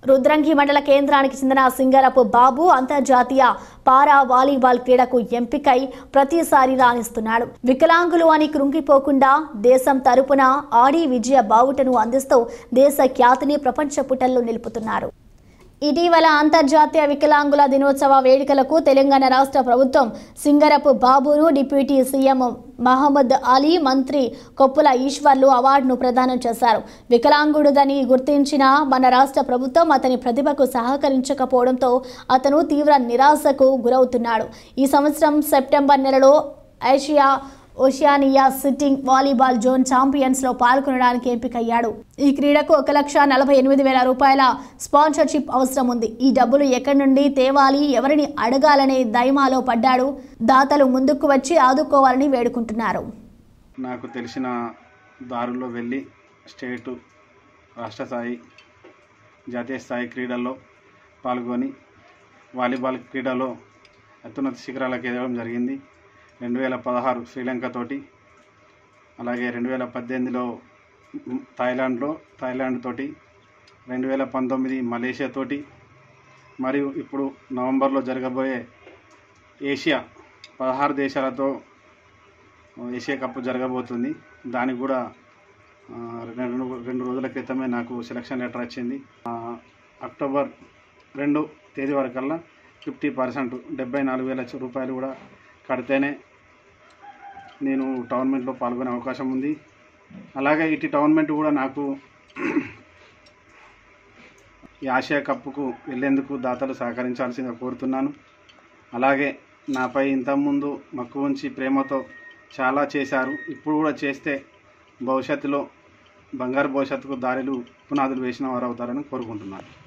రుద్రంగి మండల కేంద్రానికి చెందిన సింగరపు బాబు అంతర్జాతీయ పారా వాలీబాల్ క్రీడకు ఎంపికై ప్రతిసారి రాణిస్తున్నాడు వికలాంగులు అని కృంగిపోకుండా దేశం తరపున ఆడి విజయ బావుటను అందిస్తూ దేశ ఖ్యాతిని ప్రపంచ పుటల్లో నిలుపుతున్నారు ఇటీవల అంతర్జాతీయ వికలాంగుల దినోత్సవ వేడుకలకు తెలంగాణ రాష్ట్ర ప్రభుత్వం సింగరపు బాబును డిప్యూటీ సీఎం మహమ్మద్ అలీ మంత్రి కొప్పుల ఈశ్వర్లు అవార్డును ప్రదానం చేశారు వికలాంగుడుదని గుర్తించిన మన రాష్ట్ర ప్రభుత్వం అతని ప్రతిభకు సహకరించకపోవడంతో అతను తీవ్ర నిరాశకు గురవుతున్నాడు ఈ సంవత్సరం సెప్టెంబర్ నెలలో Asia Oceania sitting volleyball zone champions లో పాల్గొనడానికి ఎంపికయ్యాడు ఈ క్రీడకు ఒక లక్ష నలభై ఎనిమిది వేల రూపాయల స్పాన్సర్షిప్ అవసరం ఉంది ఈ డబ్బులు ఎక్కడి నుండి తేవాలి ఎవరిని అడగాలనే దైమాలో పడ్డాడు దాతలు ముందుకు వచ్చి ఆదుకోవాలని వేడుకుంటున్నారు నాకు తెలిసిన దారుల్లో వెళ్ళి స్టేటు రాష్ట్ర స్థాయి జాతీయ స్థాయి క్రీడల్లో పాల్గొని వాలీబాల్ క్రీడలో అత్యున్నత శిఖరాలకు ఎదగడం జరిగింది రెండు వేల పదహారు శ్రీలంక తోటి అలాగే రెండు వేల పద్దెనిమిదిలో థాయిలాండ్లో థాయిలాండ్ తోటి రెండు వేల పంతొమ్మిది మలేషియా తోటి మరియు ఇప్పుడు నవంబర్లో జరగబోయే ఏషియా పదహారు దేశాలతో ఏషియా కప్ జరగబోతుంది దానికి కూడా ఆ, రెండు రెండు రోజుల క్రితమే నాకు సెలక్షన్ లెటర్ వచ్చింది ఆ, అక్టోబర్ రెండు తేదీ వరకల్లా ఫిఫ్టీ పర్సెంట్ డెబ్బై నాలుగు వేల రూపాయలు కూడా కడితేనే నేను టోర్నమెంట్లో పాల్గొనే అవకాశం ఉంది అలాగే ఇటు టోర్నమెంట్ కూడా నాకు ఈ ఆసియా కప్కు వెళ్ళేందుకు దాతలు సహకరించాల్సిందిగా కోరుతున్నాను అలాగే నాపై ఇంతకుముందు మక్కువ ఉంచి ప్రేమతో చాలా చేశారు ఇప్పుడు కూడా చేస్తే భవిష్యత్తులో బంగారు భవిష్యత్తుకు దారిలు పునాదులు వేసిన వారు అవుతారని కోరుకుంటున్నాను